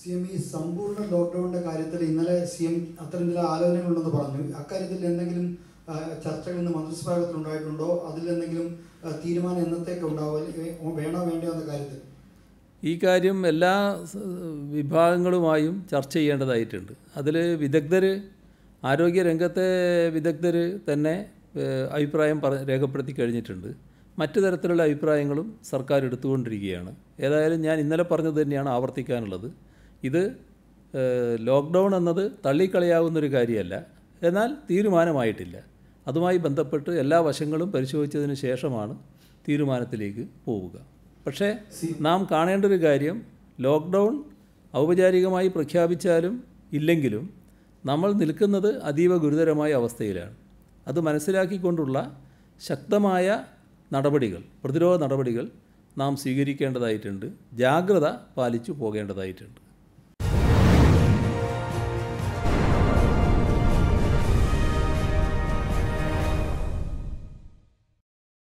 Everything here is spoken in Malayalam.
സി എം ഈ സമ്പൂർണ്ണ ലോക്ക്ഡൌണിന്റെ കാര്യത്തിൽ ഇന്നലെ സി എം അത്തരം ചില ആലോചനകളുണ്ടെന്ന് പറഞ്ഞു അക്കാര്യത്തിൽ എന്തെങ്കിലും ആ, ചർച്ചകൾ ഇന്ന് മന്ത്രിസഭായോഗത്തിൽ ഉണ്ടായിട്ടുണ്ടോ അതിൽ എന്തെങ്കിലും ആ, തീരുമാനം എന്നത്തേക്ക് ഉണ്ടാവും അല്ലെങ്കിൽ വേണോ വേണ്ടയോ എന്ന കാര്യത്തിൽ ഈ കാര്യം എല്ലാ സ- വിഭാഗങ്ങളുമായും ചർച്ച ചെയ്യേണ്ടതായിട്ടുണ്ട് അതിൽ വിദഗ്ധർ ആരോഗ്യരംഗത്തെ വിദഗ്ധർ തന്നെ ഏഹ്, അഭിപ്രായം പറ രേഖപ്പെടുത്തി കഴിഞ്ഞിട്ടുണ്ട് മറ്റു തരത്തിലുള്ള അഭിപ്രായങ്ങളും സർക്കാർ എടുത്തുകൊണ്ടിരിക്കുകയാണ് ഏതായാലും ഞാൻ ഇന്നലെ പറഞ്ഞത് തന്നെയാണ് ആവർത്തിക്കാനുള്ളത് ഇത് ഏഹ്, ലോക്ക്ഡൗൺ എന്നത് തള്ളിക്കളയാവുന്നൊരു കാര്യമല്ല എന്നാൽ തീരുമാനമായിട്ടില്ല അതുമായി ബന്ധപ്പെട്ട് എല്ലാ വശങ്ങളും പരിശോധിച്ചതിന് ശേഷമാണ് തീരുമാനത്തിലേക്ക് പോവുക പക്ഷേ നാം കാണേണ്ട ഒരു കാര്യം ലോക്ക്ഡൗൺ ഔപചാരികമായി പ്രഖ്യാപിച്ചാലും ഇല്ലെങ്കിലും നമ്മൾ നിൽക്കുന്നത് അതീവ ഗുരുതരമായ അവസ്ഥയിലാണ് അത് മനസ്സിലാക്കിക്കൊണ്ടുള്ള ശക്തമായ നടപടികൾ പ്രതിരോധ നടപടികൾ നാം സ്വീകരിക്കേണ്ടതായിട്ടുണ്ട് ജാഗ്രത പാലിച്ചു പോകേണ്ടതായിട്ടുണ്ട്